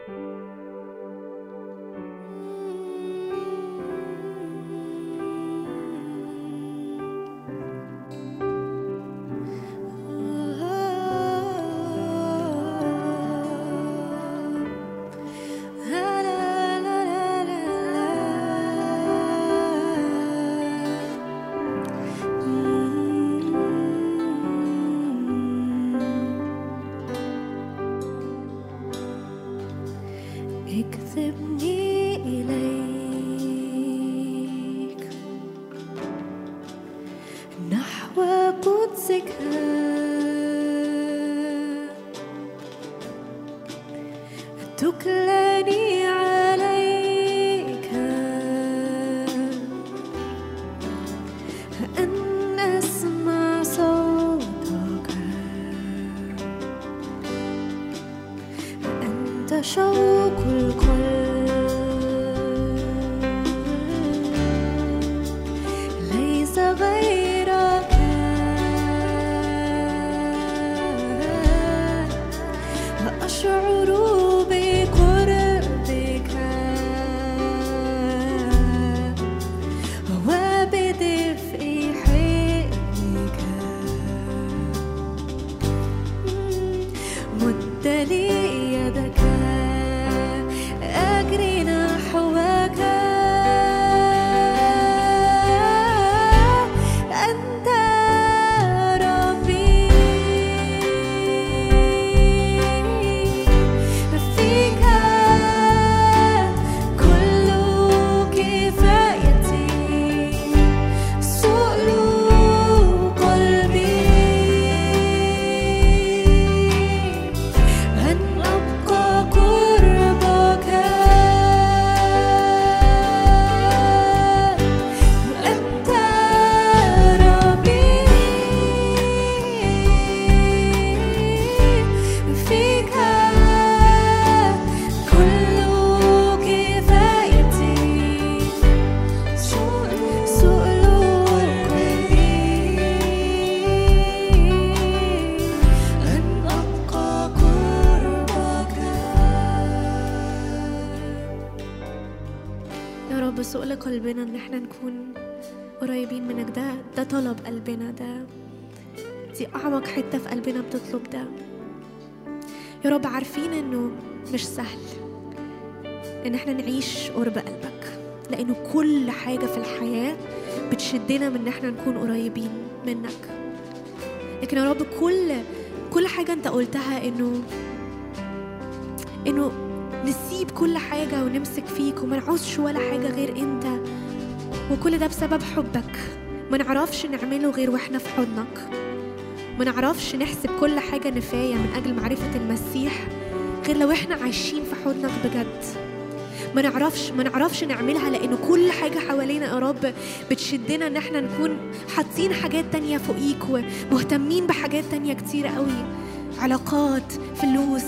اكذبني إليك نحو قدسك تكلني عليك أن أسمع صوتك أنت شوق القلب ليس غيرك أشعر بقربك وبدفء حبك مد لي يدك أجري نحوك أنت ربي فيك كل كفايتي سؤل قلبي أن أبقى قربك أنت ربي فيك كل كفايتي سؤل قلبي أن أبقى قربك يا رب سؤل قلبنا ان احنا نكون قريبين منك ده ده طلب قلبنا ده دي اعمق حته في قلبنا بتطلب ده يا رب عارفين انه مش سهل ان احنا نعيش قرب قلبك لانه كل حاجه في الحياه بتشدنا من ان احنا نكون قريبين منك لكن يا رب كل كل حاجه انت قلتها انه انه نسيب كل حاجة ونمسك فيك وما نعوزش ولا حاجة غير انت وكل ده بسبب حبك ما نعرفش نعمله غير واحنا في حضنك ما نعرفش نحسب كل حاجة نفاية من أجل معرفة المسيح غير لو احنا عايشين في حضنك بجد ما نعرفش ما نعرفش نعملها لأنه كل حاجة حوالينا يا رب بتشدنا إن احنا نكون حاطين حاجات تانية فوقيك ومهتمين بحاجات تانية كتير قوي علاقات فلوس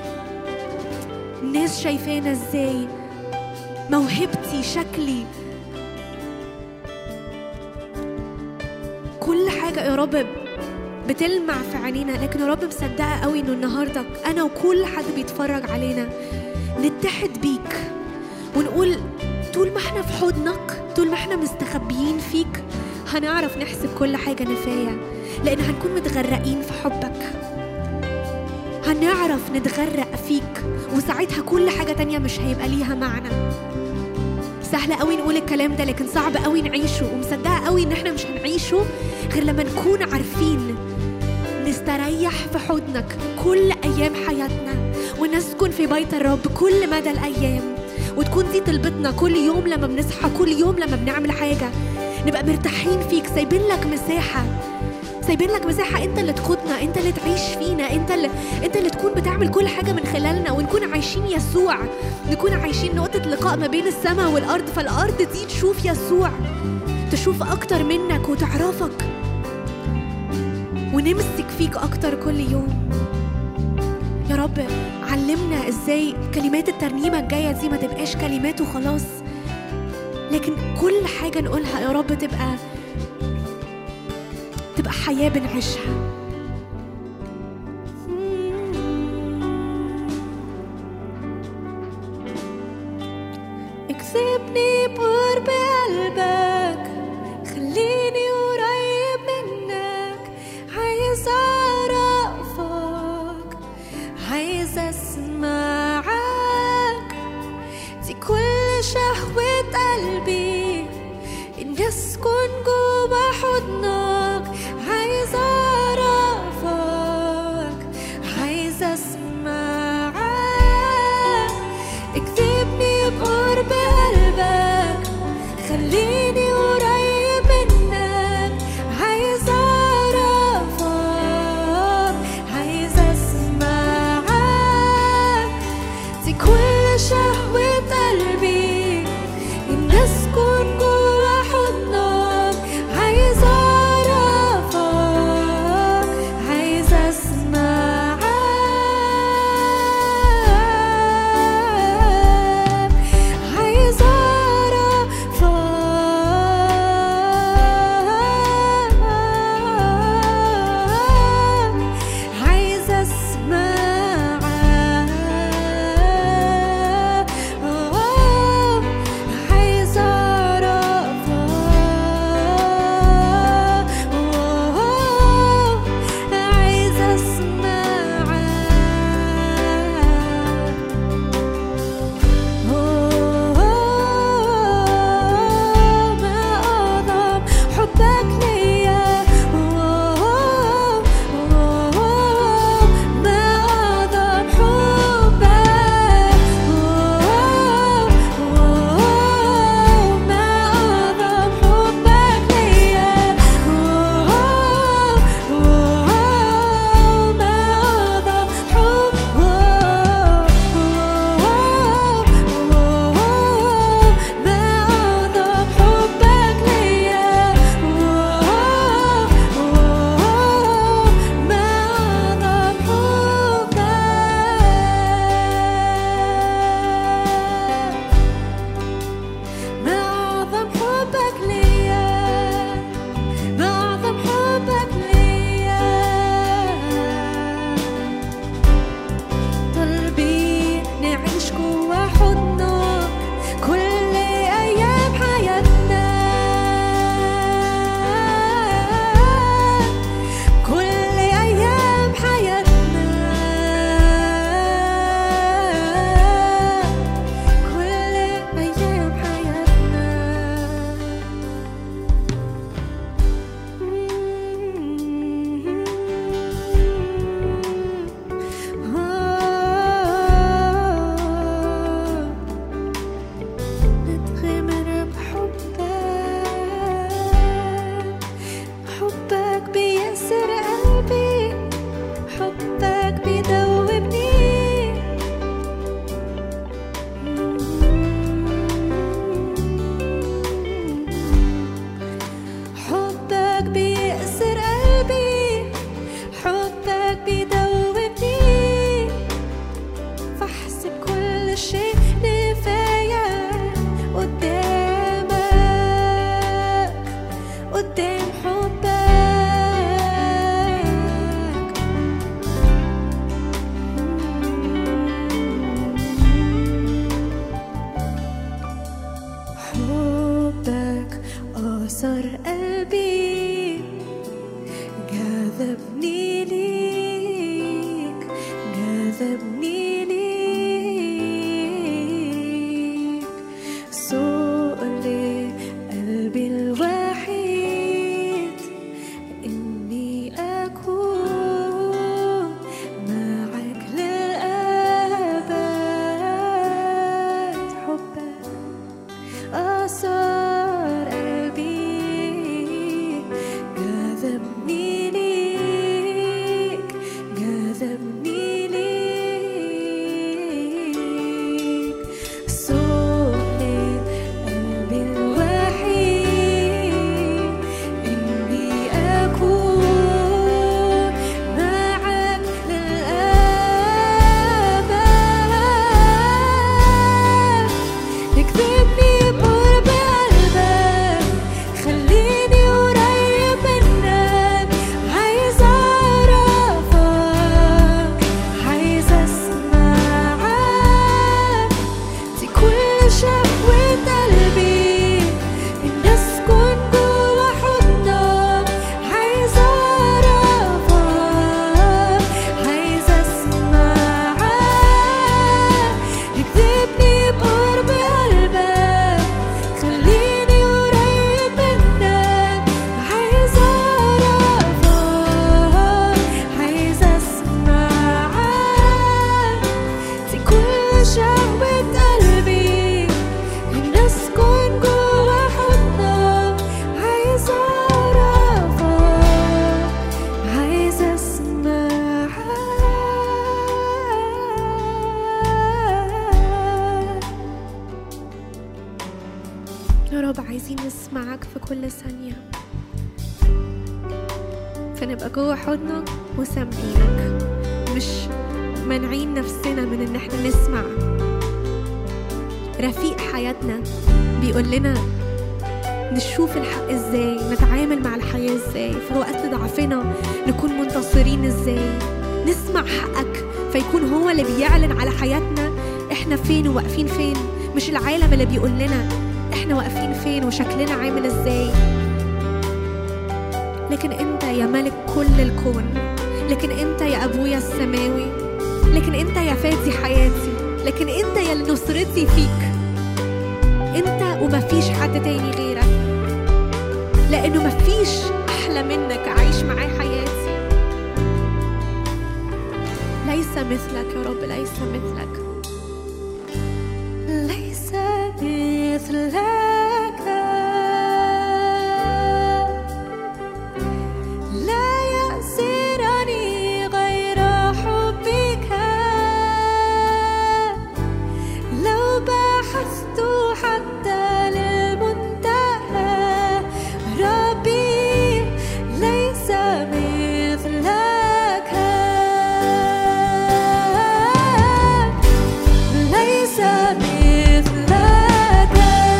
الناس شايفانا ازاي موهبتي شكلي كل حاجة يا رب بتلمع في عينينا لكن يا رب مصدقة قوي انه النهاردة انا وكل حد بيتفرج علينا نتحد بيك ونقول طول ما احنا في حضنك طول ما احنا مستخبيين فيك هنعرف نحسب كل حاجة نفاية لأن هنكون متغرقين في حبك هنعرف نتغرق فيك وساعتها كل حاجة تانية مش هيبقى ليها معنى سهل قوي نقول الكلام ده لكن صعب قوي نعيشه ومصدقة قوي ان احنا مش هنعيشه غير لما نكون عارفين نستريح في حضنك كل ايام حياتنا ونسكن في بيت الرب كل مدى الايام وتكون دي طلبتنا كل يوم لما بنصحى كل يوم لما بنعمل حاجة نبقى مرتاحين فيك سايبين لك مساحة سايبين لك مساحة انت اللي تقودنا انت اللي تعيش فينا انت اللي انت اللي تكون بتعمل كل حاجة من خلالنا ونكون عايشين يسوع نكون عايشين نقطة لقاء ما بين السماء والأرض فالأرض دي تشوف يسوع تشوف أكتر منك وتعرفك ونمسك فيك أكتر كل يوم يا رب علمنا ازاي كلمات الترنيمة الجاية دي ما تبقاش كلمات وخلاص لكن كل حاجة نقولها يا رب تبقى تبقى حياة بنعيشها اكسبني بقرب قلبك خليني قريب منك عايز اعرفك عايز اسمعك دي كل شهوة قلبي إني أسكن جوا حضنك عايز أعرفك عايز أسمعك اكتبني بقرب قلبك خليني قريب منك عايز أعرفك عايز أسمعك دي كل شهوة قلبي إن أسكن جوا حضنك عايز أعرفك عايز أسمعك عايز أعرفك عايز أسمعك رب عايزين نسمعك في كل ثانية فنبقى جوه حضنك وسامعينك مش مانعين نفسنا من ان احنا نسمع رفيق حياتنا بيقول لنا نشوف الحق ازاي نتعامل مع الحياة ازاي في وقت ضعفنا نكون منتصرين ازاي نسمع حقك فيكون هو اللي بيعلن على حياتنا احنا فين وواقفين فين مش العالم اللي بيقول لنا احنا واقفين فين وشكلنا عامل ازاي لكن انت يا ملك كل الكون لكن انت يا ابويا السماوي لكن انت يا فادي حياتي لكن انت يا اللي نصرتي فيك انت ومفيش حد تاني غيرك لانه مفيش احلى منك اعيش معاه حياتي ليس مثلك يا رب ليس مثلك ليس مثلك لا يأسرني غير حبك لو بحثت حتى للمنتهى ربي ليس مثلك ليس مثلك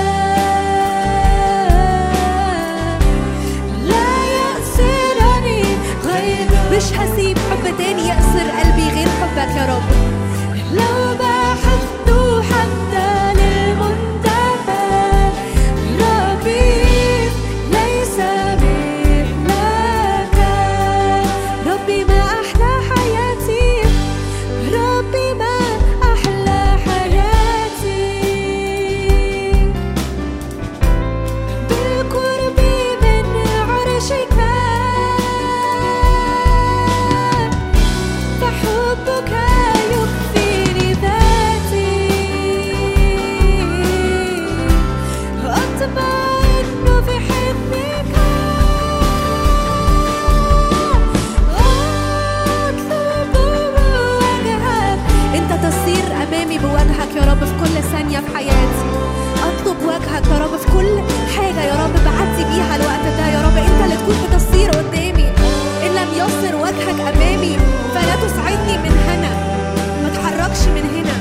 لا يأسرني غير مش هسيب حب تاني يأسر قلبي غير حبك يا رب لو بحثت حتى للمنتهى ربي ليس مثلك ربي ما أحلى حياتي ربي ما أحلى حياتي بالقرب من عرشك فحبك يكفيني ذاتي أطمئن في حضنك أطلب وجهك انت تصير امامي بوجهك يا رب في كل ثانية في حياتي اطلب وجهك يا رب في كل حاجة يا رب بعدي بيها الوقت ده يا رب انت اللي تكون بتصير قدامي ان لم يصر وجهك امامي فلا تسعدني من هنا ما تحركش من هنا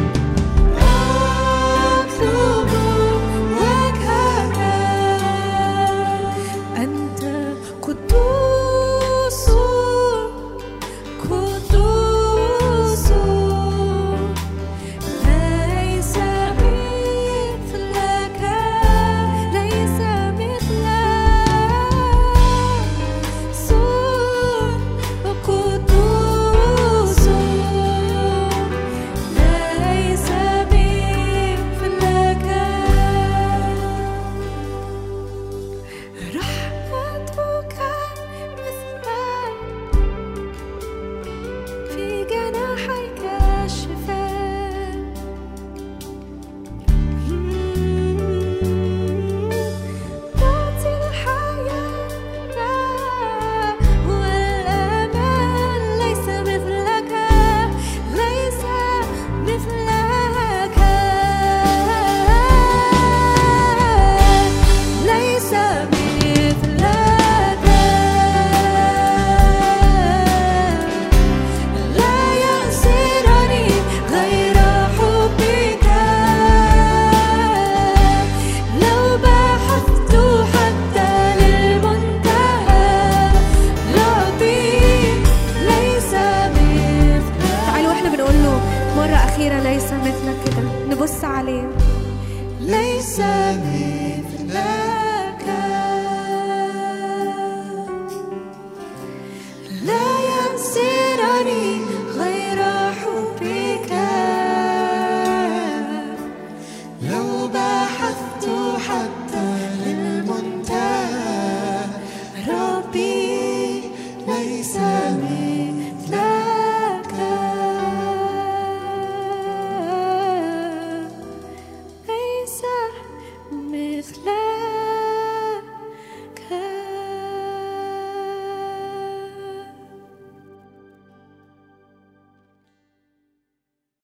أطلب وجهك أنت قدوس قدوس ليس مثلك ليس مثلك قدوس ليس مثلك رحمتك مثل في جناحيك الشفاء تعطي الحياة والأمان ليس مثلك ليس مثلك ليس مثلك لا يأسرني غير حبك لو بحثت حتى للمنتهى ربي ليس مثلك تعالوا احنا بنقول له مرة أخيرة ليس مثلك كده نبص عليه ليس مثلك لا يأسرني غير حبك لو بحثت حتى للمنتهى ربي ليس مثلك ليس مثلك